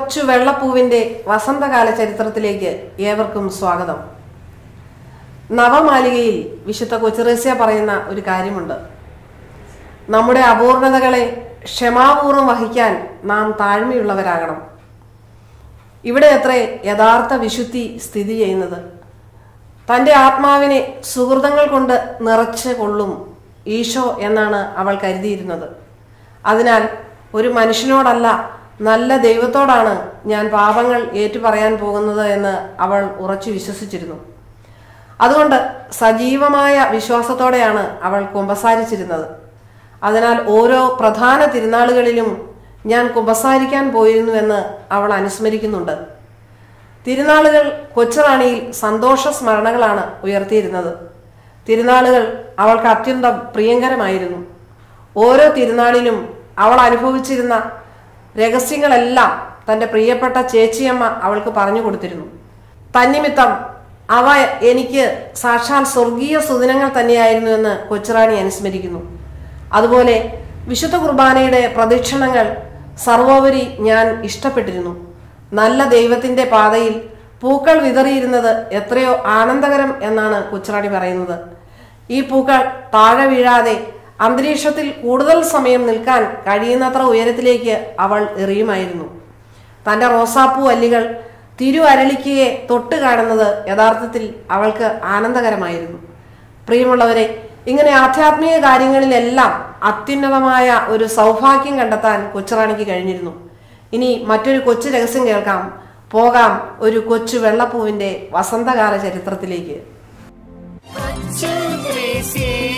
കൊച്ചു വെള്ളപ്പൂവിന്റെ വസന്തകാല ചരിത്രത്തിലേക്ക് ഏവർക്കും സ്വാഗതം നവമാലികയിൽ വിശുദ്ധ കൊച്ചുറേസ്യ പറയുന്ന ഒരു കാര്യമുണ്ട് നമ്മുടെ അപൂർണതകളെ ക്ഷമാപൂർവം വഹിക്കാൻ നാം താഴ്മയുള്ളവരാകണം ഇവിടെ അത്രേ യഥാർത്ഥ വിശുദ്ധി സ്ഥിതി ചെയ്യുന്നത് തന്റെ ആത്മാവിനെ സുഹൃതങ്ങൾ കൊണ്ട് നിറച്ച് കൊള്ളും ഈശോ എന്നാണ് അവൾ കരുതിയിരുന്നത് അതിനാൽ ഒരു മനുഷ്യനോടല്ല നല്ല ദൈവത്തോടാണ് ഞാൻ പാപങ്ങൾ ഏറ്റുപറയാൻ പോകുന്നത് എന്ന് അവൾ ഉറച്ചു വിശ്വസിച്ചിരുന്നു അതുകൊണ്ട് സജീവമായ വിശ്വാസത്തോടെയാണ് അവൾ കുമ്പസാരിച്ചിരുന്നത് അതിനാൽ ഓരോ പ്രധാന തിരുനാളുകളിലും ഞാൻ കുമ്പസാരിക്കാൻ പോയിരുന്നുവെന്ന് അവൾ അനുസ്മരിക്കുന്നുണ്ട് തിരുനാളുകൾ കൊച്ചുറാണിയിൽ സന്തോഷ സ്മരണകളാണ് ഉയർത്തിയിരുന്നത് തിരുനാളുകൾ അവൾക്ക് അത്യന്തം പ്രിയങ്കരമായിരുന്നു ഓരോ തിരുനാളിലും അവൾ അനുഭവിച്ചിരുന്ന രഹസ്യങ്ങളെല്ലാം തന്റെ പ്രിയപ്പെട്ട ചേച്ചിയമ്മ അവൾക്ക് പറഞ്ഞു കൊടുത്തിരുന്നു തന്നിമിത്തം അവ എനിക്ക് സാക്ഷാൽ സ്വർഗീയ സുദിനങ്ങൾ തന്നെയായിരുന്നു എന്ന് കൊച്ചുറാണി അനുസ്മരിക്കുന്നു അതുപോലെ വിശുദ്ധ കുർബാനയുടെ പ്രദക്ഷിണങ്ങൾ സർവോപരി ഞാൻ ഇഷ്ടപ്പെട്ടിരുന്നു നല്ല ദൈവത്തിന്റെ പാതയിൽ പൂക്കൾ വിതറിയിരുന്നത് എത്രയോ ആനന്ദകരം എന്നാണ് കൊച്ചുറാണി പറയുന്നത് ഈ പൂക്കൾ താഴെ വീഴാതെ അന്തരീക്ഷത്തിൽ കൂടുതൽ സമയം നിൽക്കാൻ കഴിയുന്നത്ര ഉയരത്തിലേക്ക് അവൾ എറിയുമായിരുന്നു തന്റെ റോസാപ്പൂ അല്ലികൾ തിരു അരളിക്കയെ തൊട്ട് കാണുന്നത് യഥാർത്ഥത്തിൽ അവൾക്ക് ആനന്ദകരമായിരുന്നു പ്രിയമുള്ളവരെ ഇങ്ങനെ ആധ്യാത്മിക കാര്യങ്ങളിലെല്ലാം അത്യുന്നതമായ ഒരു സൗഭാഗ്യം കണ്ടെത്താൻ കൊച്ചുറാണിക്ക് കഴിഞ്ഞിരുന്നു ഇനി മറ്റൊരു കൊച്ചു രഹസ്യം കേൾക്കാം പോകാം ഒരു കൊച്ചു വെള്ളപ്പൂവിന്റെ വസന്തകാല ചരിത്രത്തിലേക്ക് കൊച്ചു ത്രേസ്യേ